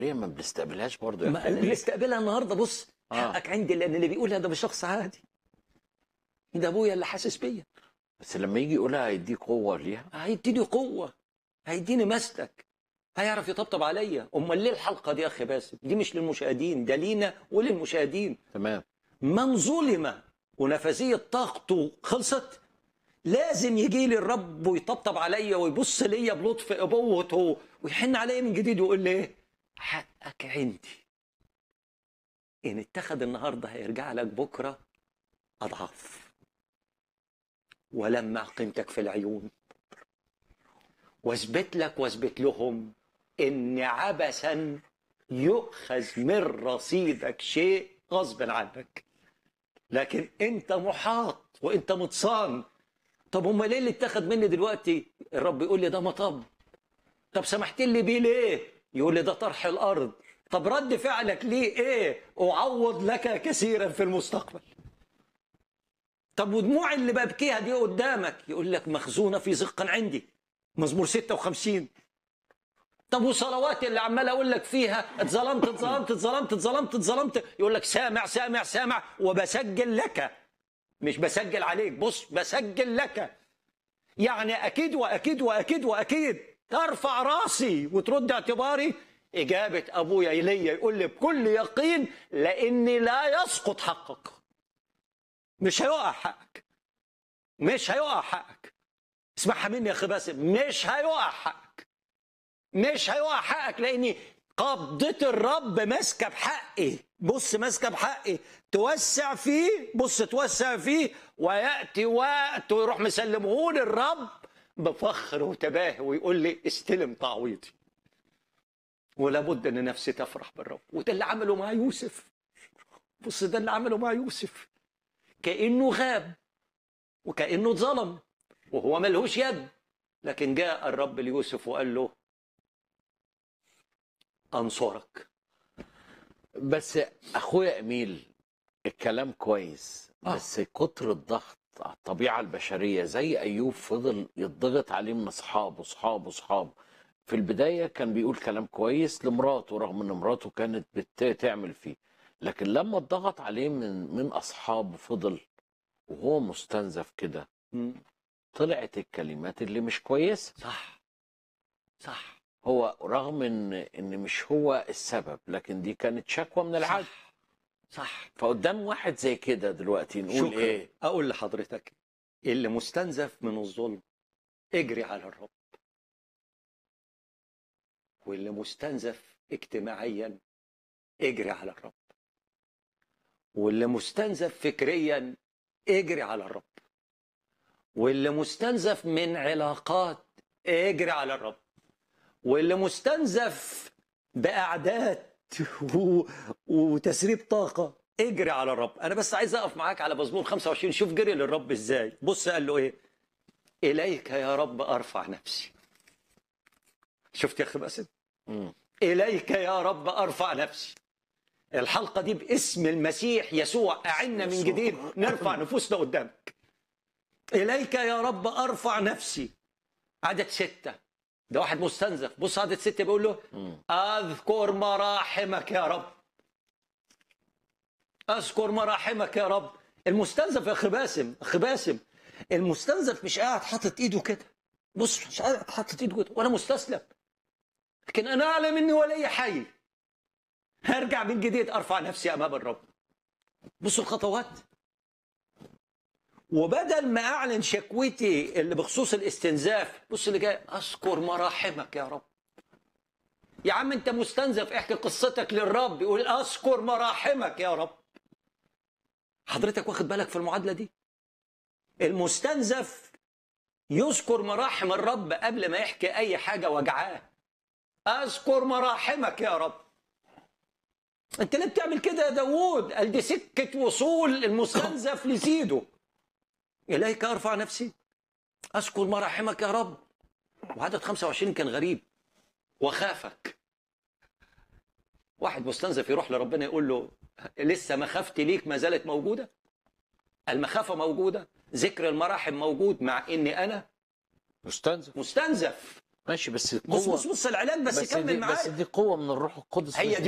ليه ما بنستقبلهاش برضه يا ما أخويا؟ اللي استقبلها النهارده بص آه. حقك عندي لان اللي بيقولها ده مش شخص عادي ده ابويا اللي حاسس بيا بس لما يجي يقولها هيديك قوه ليها هيديني قوه هيديني مسلك هيعرف يطبطب عليا امال ليه الحلقه دي يا اخي باسم دي مش للمشاهدين ده لينا وللمشاهدين تمام من ظلم ونفسيه طاقته خلصت لازم يجي لي الرب ويطبطب عليا ويبص ليا بلطف ابوته ويحن عليا من جديد ويقول لي ايه حقك عندي ان اتخذ النهارده هيرجع لك بكره اضعاف ولمع قيمتك في العيون واثبت لك واثبت لهم ان عبثا يؤخذ من رصيدك شيء غصب عنك لكن انت محاط وانت متصان طب امال ليه اللي اتخذ مني دلوقتي الرب يقول لي ده مطب طب سمحت لي بيه ليه يقول لي ده طرح الارض طب رد فعلك ليه ايه اعوض لك كثيرا في المستقبل طب ودموع اللي ببكيها دي قدامك يقول لك مخزونه في زق عندي مزمور 56 طب وصلواتي اللي عمال اقول لك فيها اتظلمت اتظلمت اتظلمت اتظلمت اتظلمت يقول لك سامع سامع سامع وبسجل لك مش بسجل عليك بص بسجل لك يعني اكيد واكيد واكيد واكيد ترفع راسي وترد اعتباري اجابه ابويا الي يقول لي بكل يقين لاني لا يسقط حقك مش هيقع حقك مش هيقع حقك اسمعها مني يا اخي باسم مش هيقع حقك مش هيقع حقك لاني قبضة الرب ماسكة بحقي بص ماسكة بحقي توسع فيه بص توسع فيه ويأتي وقت ويروح مسلمهون الرب بفخر وتباهي ويقول لي استلم تعويضي ولابد ان نفسي تفرح بالرب وده اللي عمله مع يوسف بص ده اللي عمله مع يوسف كانه غاب وكانه اتظلم وهو ملهوش يد لكن جاء الرب ليوسف وقال له انصرك بس اخويا اميل الكلام كويس آه. بس كتر الضغط على الطبيعه البشريه زي ايوب فضل يضغط عليه من اصحابه اصحابه اصحابه في البدايه كان بيقول كلام كويس لمراته رغم ان مراته كانت بتعمل فيه لكن لما اتضغط عليه من من اصحابه فضل وهو مستنزف كده طلعت الكلمات اللي مش كويسه صح صح هو رغم ان ان مش هو السبب لكن دي كانت شكوى من العدل صح صح فقدام واحد زي كده دلوقتي نقول شكرا. ايه اقول لحضرتك اللي مستنزف من الظلم اجري على الرب واللي مستنزف اجتماعيا اجري على الرب واللي مستنزف فكريا اجري على الرب واللي مستنزف من علاقات اجري على الرب واللي مستنزف باعداد و... وتسريب طاقه اجري على الرب انا بس عايز اقف معاك على مزمور 25 شوف جري للرب ازاي بص قال له ايه اليك يا رب ارفع نفسي شفت يا اخي باسم مم. اليك يا رب ارفع نفسي الحلقه دي باسم المسيح يسوع اعنا من جديد نرفع نفوسنا قدامك اليك يا رب ارفع نفسي عدد ستة ده واحد مستنزف بص عدد ستة بيقول له مم. اذكر مراحمك يا رب اذكر مراحمك يا رب المستنزف يا اخي باسم اخي باسم المستنزف مش قاعد حاطط ايده كده بص مش قاعد حاطط ايده كده وانا مستسلم لكن انا اعلم اني ولي حي هرجع من جديد ارفع نفسي امام الرب بصوا الخطوات وبدل ما اعلن شكوتي اللي بخصوص الاستنزاف بص اللي جاي اذكر مراحمك يا رب يا عم انت مستنزف احكي قصتك للرب يقول اذكر مراحمك يا رب حضرتك واخد بالك في المعادله دي المستنزف يذكر مراحم الرب قبل ما يحكي اي حاجه وجعاه اذكر مراحمك يا رب انت ليه بتعمل كده يا داوود قال دي سكه وصول المستنزف لسيده اليك ارفع نفسي اذكر مراحمك يا رب وعدد 25 كان غريب وخافك واحد مستنزف يروح لربنا يقول له لسه مخافتي ليك ما زالت موجوده المخافه موجوده ذكر المراحم موجود مع اني انا مستنزف مستنزف ماشي بس بص قوه بص بص العلاج بس, بس كمل دي, معايا بس دي قوه من الروح القدس هي مش دي